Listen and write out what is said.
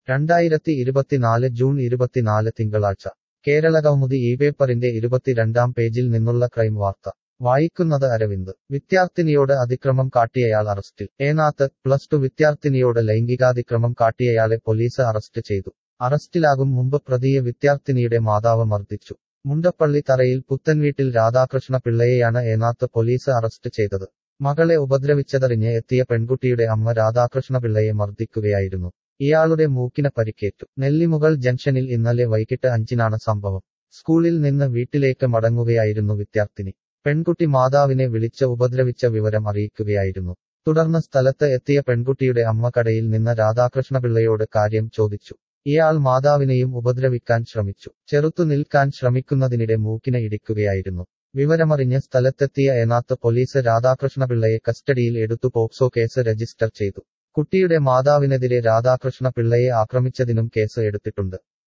രണ്ടായിരത്തി ഇരുപത്തിനാല് ജൂൺ ഇരുപത്തിനാല് തിങ്കളാഴ്ച കേരളകൗമുദി ഈ പേപ്പറിന്റെ ഇരുപത്തിരണ്ടാം പേജിൽ നിന്നുള്ള ക്രൈം വാർത്ത വായിക്കുന്നത് അരവിന്ദ് വിദ്യാർത്ഥിനിയോട് അതിക്രമം കാട്ടിയയാൾ അറസ്റ്റിൽ ഏനാത്ത് പ്ലസ് ടു വിദ്യാർത്ഥിനിയോട് ലൈംഗികാതിക്രമം കാട്ടിയയാളെ പോലീസ് അറസ്റ്റ് ചെയ്തു അറസ്റ്റിലാകും മുമ്പ് പ്രതിയെ വിദ്യാർത്ഥിനിയുടെ മാതാവ് മർദ്ദിച്ചു മുണ്ടപ്പള്ളി തറയിൽ പുത്തൻവീട്ടിൽ രാധാകൃഷ്ണ പിള്ളയെയാണ് ഏനാത്ത് പോലീസ് അറസ്റ്റ് ചെയ്തത് മകളെ ഉപദ്രവിച്ചതറിഞ്ഞ് എത്തിയ പെൺകുട്ടിയുടെ അമ്മ രാധാകൃഷ്ണ പിള്ളയെ മർദ്ദിക്കുകയായിരുന്നു ഇയാളുടെ മൂക്കിന് പരിക്കേറ്റു നെല്ലിമുകൾ ജംഗ്ഷനിൽ ഇന്നലെ വൈകിട്ട് അഞ്ചിനാണ് സംഭവം സ്കൂളിൽ നിന്ന് വീട്ടിലേക്ക് മടങ്ങുകയായിരുന്നു വിദ്യാർത്ഥിനി പെൺകുട്ടി മാതാവിനെ വിളിച്ച് ഉപദ്രവിച്ച വിവരം അറിയിക്കുകയായിരുന്നു തുടർന്ന് സ്ഥലത്ത് എത്തിയ പെൺകുട്ടിയുടെ അമ്മ കടയിൽ നിന്ന് രാധാകൃഷ്ണപിള്ളയോട് കാര്യം ചോദിച്ചു ഇയാൾ മാതാവിനെയും ഉപദ്രവിക്കാൻ ശ്രമിച്ചു ചെറുത്തു നിൽക്കാൻ ശ്രമിക്കുന്നതിനിടെ മൂക്കിന് ഇടിക്കുകയായിരുന്നു വിവരമറിഞ്ഞ് സ്ഥലത്തെത്തിയ ഏനാത്ത് പോലീസ് രാധാകൃഷ്ണപിള്ളയെ കസ്റ്റഡിയിൽ എടുത്തു പോക്സോ കേസ് രജിസ്റ്റർ ചെയ്തു കുട്ടിയുടെ മാതാവിനെതിരെ രാധാകൃഷ്ണ പിള്ളയെ ആക്രമിച്ചതിനും കേസ് എടുത്തിട്ടുണ്ട്